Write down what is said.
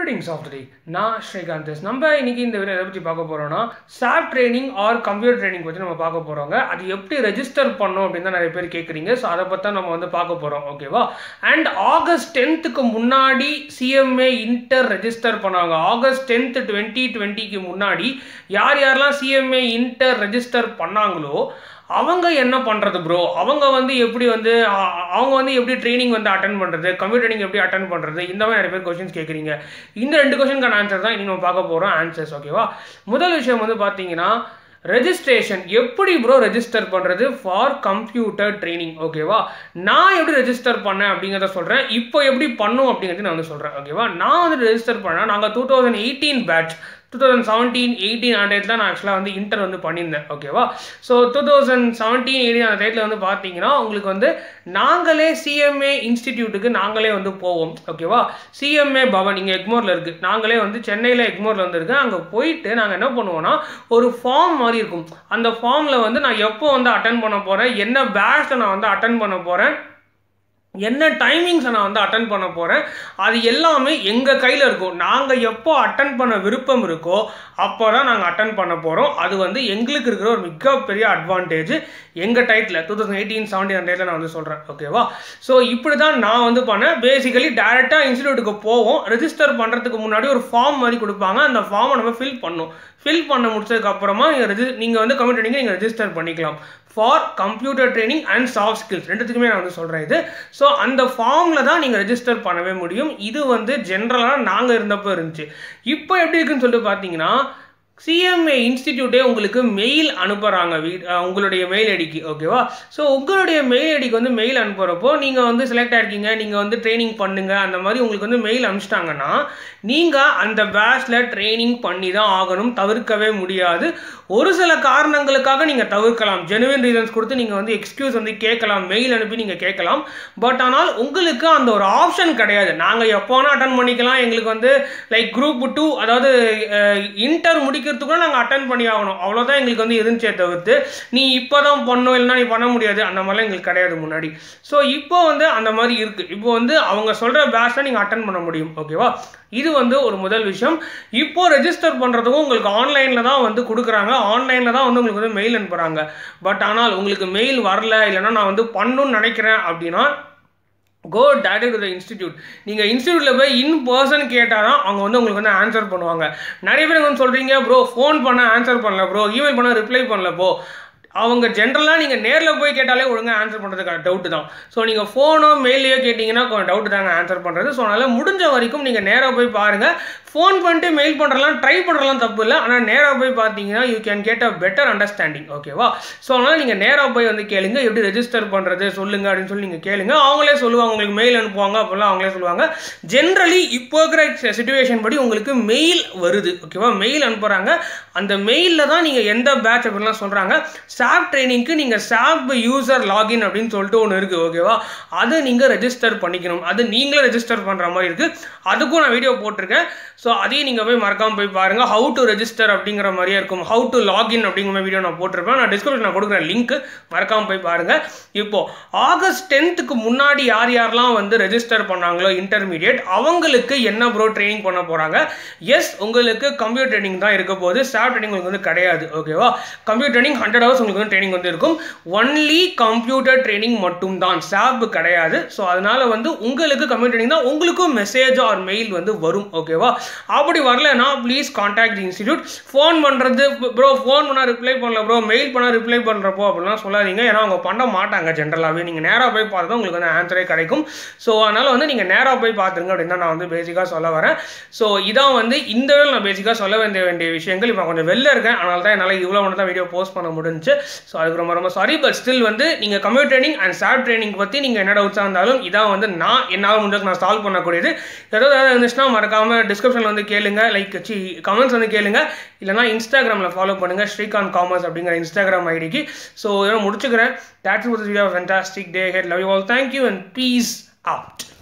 greetings of the டே நான் ஸ்ரீகாந்த் நம்ம இன்னைக்கு இந்த வீடியோ எதை பற்றி பார்க்க போகிறோம்னா சாப் ட்ரைனிங் ஆர் கம்ப்யூட்டர் ட்ரைனிங் பற்றி நம்ம பார்க்க போகிறோங்க அது எப்படி ரெஜிஸ்டர் பண்ணோம் அப்படின்னு தான் நிறைய பேர் கேட்குறீங்க ஸோ அதை பற்றி நம்ம வந்து பார்க்க போகிறோம் ஓகேவா அண்ட் ஆகஸ்ட் டென்த்துக்கு முன்னாடி சிஎம்ஏ இன்டர் ரெஜிஸ்டர் பண்ணாங்க ஆகஸ்ட் டென்த் டுவெண்ட்டி டுவெண்ட்டிக்கு முன்னாடி யார் யாரெல்லாம் சிஎம்ஏ இன்டர் ரெஜிஸ்டர் பண்ணாங்களோ அவங்க என்ன பண்ணுறது ப்ரோ அவங்க வந்து எப்படி வந்து அ- அவங்க வந்து எப்படி ட்ரைனிங் வந்து அட்டன் பண்ணுறது கம்ப்யூட்டர் ட்ரைனிங் எப்படி அட்டன் பண்ணுறது இந்த மாதிரி நிறைய பேர் கொஸ்டின்ஸ் கேட்குறீங்க இந்த ரெண்டு கொஸ்டினுக்கான ஆன்சர் தான் இன்னைக்கு நம்ம பார்க்க போகிறோம் ஆன்சர்ஸ் ஓகேவா முதல் விஷயம் வந்து பார்த்தீங்கன்னா ரெஜிஸ்ட்ரேஷன் எப்படி ப்ரோ ரெஜிஸ்டர் பண்ணுறது ஃபார் கம்ப்யூட்டர் ட்ரைனிங் ஓகேவா நான் எப்படி ரெஜிஸ்டர் பண்ணேன் அப்படிங்கிறத சொல்கிறேன் இப்போ எப்படி பண்ணும் அப்படிங்கிறது நான் வந்து சொல்கிறேன் ஓகேவா நான் வந்து ரெஜிஸ்டர் பண்ணேன் நாங்கள் two thousand eighteen batch two thousand seventeen eighteen அந்த டயத்தில் நான் ஆக்சுவலாக வந்து இன்டர் வந்து பண்ணியிருந்தேன் ஓகேவா so two thousand seventeen eighteen அந்த டயத்தில் வந்து பார்த்தீங்கன்னா உங்களுக்கு வந்து நாங்களே சிஎம்ஏ இன்ஸ்டிடியூட்டுக்கு நாங்களே வந்து போவோம் ஓகேவா சிஎம்ஏ பவன் இங்கே எக்மோரில் இருக்குது நாங்களே வந்து சென்னையில் எக்மோரில் வந்து இருக்கு அங்கே போயிட்டு நாங்கள் என்ன பண்ணுவோம்னா ஒரு ஃபார்ம் மாதிரி இருக்கும் அந்த ஃபார்மில் வந்து நான் எப்போ வந்து அட்டன் பண்ண போகிறேன் என்ன பேட்ச்சில் நான் வந்து அட்டன் பண்ண போகிறேன் என்ன டைமிங்ஸை நான் வந்து அட்டன் பண்ண போகிறேன் அது எல்லாமே எங்கள் கையில் இருக்கும் நாங்கள் எப்போ அட்டன் பண்ண விருப்பம் இருக்கோ அப்போ தான் நாங்கள் அட்டன் பண்ண போகிறோம் அது வந்து எங்களுக்கு இருக்கிற ஒரு மிகப்பெரிய அட்வான்டேஜ் எங்கள் title two thousand eighteen seventeen டேட்டில் நான் வந்து சொல்கிறேன் ஓகேவா ஸோ இப்படி தான் நான் வந்து பண்ணேன் பேசிக்கலி டேரெக்டாக இன்ஸ்டியூட்டுக்கு போவோம் ரெஜிஸ்டர் பண்ணுறதுக்கு முன்னாடி ஒரு ஃபார்ம் மாதிரி கொடுப்பாங்க அந்த ஃபார்மை நம்ம ஃபில் பண்ணணும் ஃபில் பண்ண முடிச்சதுக்கு அப்புறமா நீங்கள் ரெஜி நீங்கள் வந்து கம்ப்யூட்டர் ட்ரைனிங் நீங்கள் ரெஜிஸ்டர் பண்ணிக்கலாம் for computer training and soft skills ரெண்டுத்துக்குமே நான் வந்து சொல்கிறேன் இது ஸோ அந்த ஃபார்மில் தான் நீங்கள் ரெஜிஸ்டர் பண்ணவே முடியும் இது வந்து ஜென்ரலாக நாங்கள் இருந்தப்போ இருந்துச்சு இப்போ எப்படி இருக்குன்னு சொல்லிட்டு பார்த்தீங்கன்னா சிஎம்ஏ இன்ஸ்டிடியூட்டே உங்களுக்கு மெயில் அனுப்புகிறாங்க வீ அஹ் உங்களுடைய மெயில் ஐடிக்கு ஓகேவா ஸோ உங்களுடைய மெயில் ஐடிக்கு வந்து மெயில் அனுப்புகிறப்போ நீங்கள் வந்து செலக்ட் ஆயிருக்கீங்க நீங்கள் வந்து ட்ரைனிங் பண்ணுங்க அந்த மாதிரி உங்களுக்கு வந்து மெயில் அனுப்பிச்சிட்டாங்கன்னா நீங்கள் அந்த பேட்ச்சில் ட்ரைனிங் பண்ணி தான் ஆகணும் தவிர்க்கவே முடியாது ஒரு சில காரணங்களுக்காக நீங்கள் தவிர்க்கலாம் ஜெனுவின் ரீசன்ஸ் கொடுத்து நீங்கள் வந்து எக்ஸ்கியூஸ் வந்து கேட்கலாம் மெயில் அனுப்பி நீங்கள் கேட்கலாம் பட் ஆனால் உங்களுக்கு அந்த ஒரு ஆப்ஷன் கிடையாது நாங்கள் எப்போனா அட்டன் பண்ணிக்கலாம் எங்களுக்கு வந்து லைக் குரூப் டூ அதாவது இன்டர் முடிக்கிறதுக்குள்ள நாங்கள் அட்டன் பண்ணி ஆகணும் அவ்வளோதான் எங்களுக்கு வந்து இருந்துச்சே தவிர்த்து நீ இப்போ தான் பண்ணணும் இல்லைன்னா நீ பண்ண முடியாது அந்த மாதிரிலாம் எங்களுக்கு கிடையாது முன்னாடி ஸோ இப்போ வந்து அந்த மாதிரி இருக்குது இப்போ வந்து அவங்க சொல்கிற பேட்சை நீங்கள் அட்டன் பண்ண முடியும் ஓகேவா இது வந்து ஒரு முதல் விஷயம் இப்போ ரெஜிஸ்டர் பண்ணுறதுக்கும் உங்களுக்கு ஆன்லைனில் தான் வந்து கொடுக்குறாங்க ஆன்லைனில் தான் வந்து உங்களுக்கு வந்து மெயில் அனுப்புகிறாங்க பட் ஆனால் உங்களுக்கு மெயில் வரல இல்லைன்னா நான் வந்து பண்ணணும்னு நினைக்கிறேன் அப்படின்னா go direct to the institute நீங்கள் இன்ஸ்டியூட்டில் போய் இன் பர்சன் கேட்டால் தான் அவங்க வந்து உங்களுக்கு வந்து ஆன்சர் பண்ணுவாங்க நிறைய பேர் வந்து சொல்கிறீங்க ப்ரோ ஃபோன் பண்ண ஆன்சர் பண்ணல ப்ரோ இமெயில் பண்ண ரிப்ளை பண்ணல ப்ரோ அவங்க ஜென்ரலாக நீங்கள் நேரில் போய் கேட்டாலே ஒழுங்காக ஆன்சர் பண்ணுறதுக்கு டவுட்டு தான் ஸோ நீங்கள் ஃபோனோ மெயிலையோ கேட்டிங்கன்னா கொஞ்சம் டவுட்டு தாங்க ஆன்சர் பண்ணுறது ஸோ அதனால் முடிஞ்ச வரைக்கும் நீங்கள் நேராக போய் பாருங்கள் ஃபோன் பண்ணிட்டு மெயில் பண்ணுறலாம் ட்ரை பண்ணுறலாம் தப்பு இல்லை ஆனால் நேராக போய் பார்த்தீங்கன்னா you can get a better understanding ஓகேவா ஸோ அதனால் நீங்கள் நேராக போய் வந்து கேளுங்க எப்படி ரெஜிஸ்டர் பண்ணுறது சொல்லுங்க அப்படின்னு சொல்லி நீங்கள் கேளுங்க அவங்களே சொல்லுவாங்க உங்களுக்கு மெயில் அனுப்புவாங்க அப்படிலாம் அவங்களே சொல்லுவாங்க ஜென்ரலி இப்போ இருக்கிற சுச்சுவேஷன் படி உங்களுக்கு மெயில் வருது ஓகேவா மெயில் அனுப்புகிறாங்க அந்த மெயிலில் தான் நீங்கள் எந்த பேட்ச் அப்படிலாம் சொல்கிறாங்க சாப் ட்ரைனிங்க்கு நீங்கள் சாப் யூசர் லாகின் அப்படின்னு சொல்லிட்டு ஒன்று இருக்குது ஓகேவா அதை நீங்கள் ரெஜிஸ்டர் பண்ணிக்கணும் அது நீங்களே ரெஜிஸ்டர் பண்ணுற மாதிரி இருக்குது அதுக்கும் நான் வீடியோ போட்டிருக்கேன் ஸோ அதையும் நீங்கள் போய் மறக்காமல் போய் பாருங்கள் ஹவு டு ரெஜிஸ்டர் அப்படிங்கிற மாதிரியே இருக்கும் ஹவு டு லாகின் அப்படிங்கிற மாதிரி வீடியோ நான் போட்டிருப்பேன் நான் டிஸ்கிரிப்ஷன் நான் கொடுக்குறேன் லிங்க் மறக்காமல் போய் பாருங்கள் இப்போ ஆகஸ்ட் டென்த்துக்கு முன்னாடி யார் யாரெல்லாம் வந்து ரெஜிஸ்டர் பண்ணாங்களோ இன்டர்மீடியட் அவங்களுக்கு என்ன ப்ரோ ட்ரைனிங் பண்ண போகிறாங்க எஸ் உங்களுக்கு கம்ப்யூட்டர் ட்ரைனிங் தான் இருக்க போது ஸ்டாஃப் ட்ரைனிங் உங்களுக்கு வந்து கிடையாது ஓகேவா கம்ப்யூட்டர் ட்ரைனிங் ஹண்ட்ரட் ஹவர்ஸ் உங்களுக்கு வந்து ட்ரைனிங் வந்து இருக்கும் ஒன்லி கம்ப்யூட்டர் ட்ரைனிங் மட்டும் தான் சாப் கிடையாது ஸோ அதனால வந்து உங்களுக்கு கம்ப்யூட்டர் ட்ரைனிங் தான் உங்களுக்கும் மெசேஜ் ஆர் மெயில் வந்து வரும் ஓகேவா அப்படி வரலன்னா ப்ளீஸ் காண்டாக்ட் இன்ஸ்டிடியூட் ஃபோன் பண்ணுறது ப்ரோ ஃபோன் பண்ணால் ரிப்ளை பண்ணல ப்ரோ மெயில் பண்ணால் ரிப்ளை பண்ணுறப்போ அப்படிலாம் சொல்லாதீங்க ஏன்னா அவங்க பண்ண மாட்டாங்க ஜென்ரலாகவே நீங்கள் நேராக போய் பார்த்தா உங்களுக்கு வந்து ஆன்சரே கிடைக்கும் ஸோ அதனால் வந்து நீங்கள் நேராக போய் பார்த்துருங்க அப்படின்னு தான் நான் வந்து பேசிக்காக சொல்ல வரேன் ஸோ இதான் வந்து இந்த வேலை நான் பேசிக்காக சொல்ல வேண்டிய வேண்டிய விஷயங்கள் இப்போ கொஞ்சம் வெளில இருக்கேன் அதனால தான் என்னால் இவ்வளோ மட்டும் தான் வீடியோ போஸ்ட் பண்ண முடிஞ்சுச்சு ஸோ அதுக்கு ரொம்ப ரொம்ப சாரி பட் ஸ்டில் வந்து நீங்கள் computer training and soft training பற்றி நீங்கள் என்ன டவுட்ஸாக இருந்தாலும் இதான் வந்து நான் என்னால் முடிஞ்சது நான் சால்வ் பண்ணக்கூடியது ஏதாவது ஏதாவது இருந்துச்சுன்னா மறக்காமல் டிஸ்கிரிப்ஷனில் வந்து கேளுங்க லைக் சி கமெண்ட்ஸ் வந்து கேளுங்க இல்லைனா இன்ஸ்டாகிராமில் ஃபாலோ பண்ணுங்கள் ஸ்ரீகாந்த் காமர்ஸ் அப்படிங்கிற இன்ஸ்டாகிராம் ஐடிக்கு ஸோ இதெல்லாம் முடிச்சுக்கிறேன் that's was video fantastic day had love you all thank you and peace out